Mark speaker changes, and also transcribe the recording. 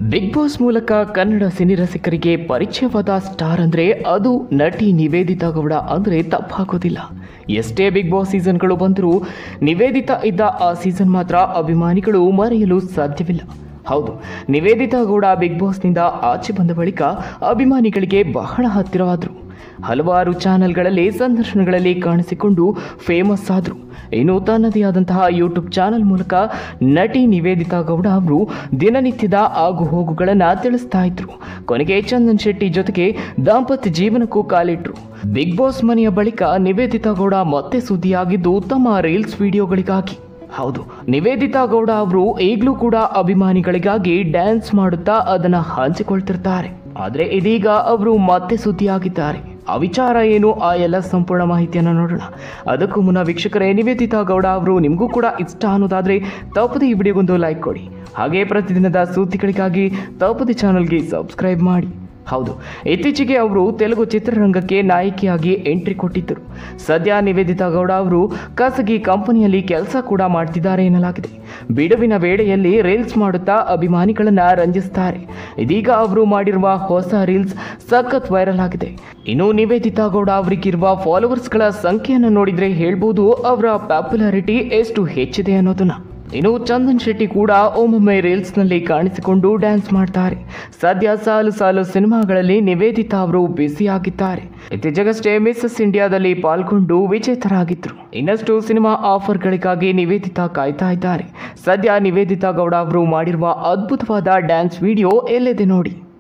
Speaker 1: big boss ಮೂಲಕ Kannada ಸಿನಿರಸಿಕರಿಗೆ ಪರಿಚಯವಾದ star ಅಂದ್ರೆ ಅದು ನಟಿ ನಿವೇದಿತಾ ಗೌಡ ಅಂದ್ರೆ ತಪ್ಪಾಗೋದಿಲ್ಲ ಎಷ್ಟೇ ಬಿಗ್ ಬಾಸ್ ಸೀಸನ್ಗಳು ಬಂದರೂ ನಿವೇದಿತಾ ಇದ್ದ ಆ ಸೀಸನ್ ಮಾತ್ರ ಅಭಿಮಾನಿಗಳು ಮರೆಯಲು ಸಾಧ್ಯವಿಲ್ಲ ಹೌದು ನಿವೇದಿತಾ ಗೌಡ ಬಿಗ್ ಬಾಸ್ನಿಂದ ಆಚೆ ಬಂದ ಬಳಿಕ ಅಭಿಮಾನಿಗಳಿಗೆ ಬಹಳ ಹತ್ತಿರವಾದರು ಹಲವಾರು ಚಾನೆಲ್ಗಳಲ್ಲಿ ಸಂದರ್ಶನಗಳಲ್ಲಿ ಕಾಣಿಸಿಕೊಂಡು ಫೇಮಸ್ ಆದರು ಇನ್ನು ತನ್ನದೇ ಆದಂತಹ ಯೂಟ್ಯೂಬ್ ಚಾನೆಲ್ ಮೂಲಕ ನಟಿ ನಿವೇದಿತಾ ಗೌಡ ಅವರು ದಿನನಿತ್ಯದ ಆಗು ಹೋಗುಗಳನ್ನು ತಿಳಿಸ್ತಾ ಇದ್ರು ಕೊನೆಗೆ ಚಂದನ್ ಶೆಟ್ಟಿ ಜೊತೆಗೆ ದಾಂಪತ್ಯ ಜೀವನಕ್ಕೂ ಕಾಲಿಟ್ರು ಬಿಗ್ ಬಾಸ್ ಮನೆಯ ಬಳಿಕ ನಿವೇದಿತಾ ಗೌಡ ಮತ್ತೆ ಸುದ್ದಿಯಾಗಿದ್ದು ತಮ್ಮ ರೀಲ್ಸ್ ವಿಡಿಯೋಗಳಿಗಾಗಿ ಹೌದು ನಿವೇದಿತಾ ಗೌಡ ಅವರು ಈಗಲೂ ಕೂಡ ಅಭಿಮಾನಿಗಳಿಗಾಗಿ ಡ್ಯಾನ್ಸ್ ಮಾಡುತ್ತಾ ಅದನ್ನ ಹಂಚಿಕೊಳ್ತಿರ್ತಾರೆ ಆದರೆ ಇದೀಗ ಅವರು ಮತ್ತೆ ಸುದ್ದಿಯಾಗಿದ್ದಾರೆ ಆ ವಿಚಾರ ಏನು ಆ ಎಲ್ಲ ಸಂಪೂರ್ಣ ಮಾಹಿತಿಯನ್ನು ನೋಡೋಣ ಅದಕ್ಕೂ ಮುನ್ನ ವೀಕ್ಷಕರೇ ನಿವೇದಿತಾ ಗೌಡ ಅವರು ನಿಮಗೂ ಕೂಡ ಇಷ್ಟ ಅನ್ನೋದಾದರೆ ತಪ್ಪದೆ ಈ ವಿಡಿಯೋಗೊಂದು ಲೈಕ್ ಕೊಡಿ ಹಾಗೆ ಪ್ರತಿದಿನದ ಸುದ್ದಿಗಳಿಗಾಗಿ ತಪ್ಪದೆ ಚಾನಲ್ಗೆ ಸಬ್ಸ್ಕ್ರೈಬ್ ಮಾಡಿ ಹೌದು ಇತ್ತೀಚೆಗೆ ಅವರು ತೆಲುಗು ಚಿತ್ರರಂಗಕ್ಕೆ ನಾಯಕಿಯಾಗಿ ಎಂಟ್ರಿ ಕೊಟ್ಟಿದ್ದರು ಸದ್ಯ ನಿವೇದಿತಾ ಗೌಡ ಅವರು ಖಾಸಗಿ ಕಂಪನಿಯಲ್ಲಿ ಕೆಲಸ ಕೂಡ ಮಾಡ್ತಿದ್ದಾರೆ ಎನ್ನಲಾಗಿದೆ ಬಿಡುವಿನ ವೇಳೆಯಲ್ಲಿ ರೀಲ್ಸ್ ಮಾಡುತ್ತಾ ಅಭಿಮಾನಿಗಳನ್ನ ರಂಜಿಸ್ತಾರೆ ಇದೀಗ ಅವರು ಮಾಡಿರುವ ಹೊಸ ರೀಲ್ಸ್ ಸಖತ್ ವೈರಲ್ ಆಗಿದೆ ಇನ್ನು ನಿವೇದಿತಾ ಗೌಡ ಅವರಿಗಿರುವ ಫಾಲೋವರ್ಸ್ಗಳ ಸಂಖ್ಯೆಯನ್ನು ನೋಡಿದ್ರೆ ಹೇಳ್ಬೋದು ಅವರ ಪಾಪ್ಯುಲಾರಿಟಿ ಎಷ್ಟು ಹೆಚ್ಚಿದೆ ಅನ್ನೋದನ್ನ ಇನ್ನು ಚಂದನ್ ಶೆಟ್ಟಿ ಕೂಡ ಒಮ್ಮೊಮ್ಮೆ ರೀಲ್ಸ್ನಲ್ಲಿ ಕಾಣಿಸಿಕೊಂಡು ಡ್ಯಾನ್ಸ್ ಮಾಡ್ತಾರೆ ಸದ್ಯ ಸಾಲು ಸಾಲು ಸಿನಿಮಾಗಳಲ್ಲಿ ನಿವೇದಿತಾ ಅವರು ಬ್ಯುಸಿಯಾಗಿದ್ದಾರೆ ಇತ್ತೀಚೆಗಷ್ಟೇ ಮಿಸಸ್ ಇಂಡಿಯಾದಲ್ಲಿ ಪಾಲ್ಗೊಂಡು ವಿಜೇತರಾಗಿದ್ರು ಇನ್ನಷ್ಟು ಸಿನಿಮಾ ಆಫರ್ಗಳಿಗಾಗಿ ನಿವೇದಿತಾ ಕಾಯ್ತಾ ಇದ್ದಾರೆ ಸದ್ಯ ನಿವೇದಿತಾ ಗೌಡ ಅವರು ಮಾಡಿರುವ ಅದ್ಭುತವಾದ ಡ್ಯಾನ್ಸ್ ವಿಡಿಯೋ ಎಲ್ಲಿದೆ ನೋಡಿ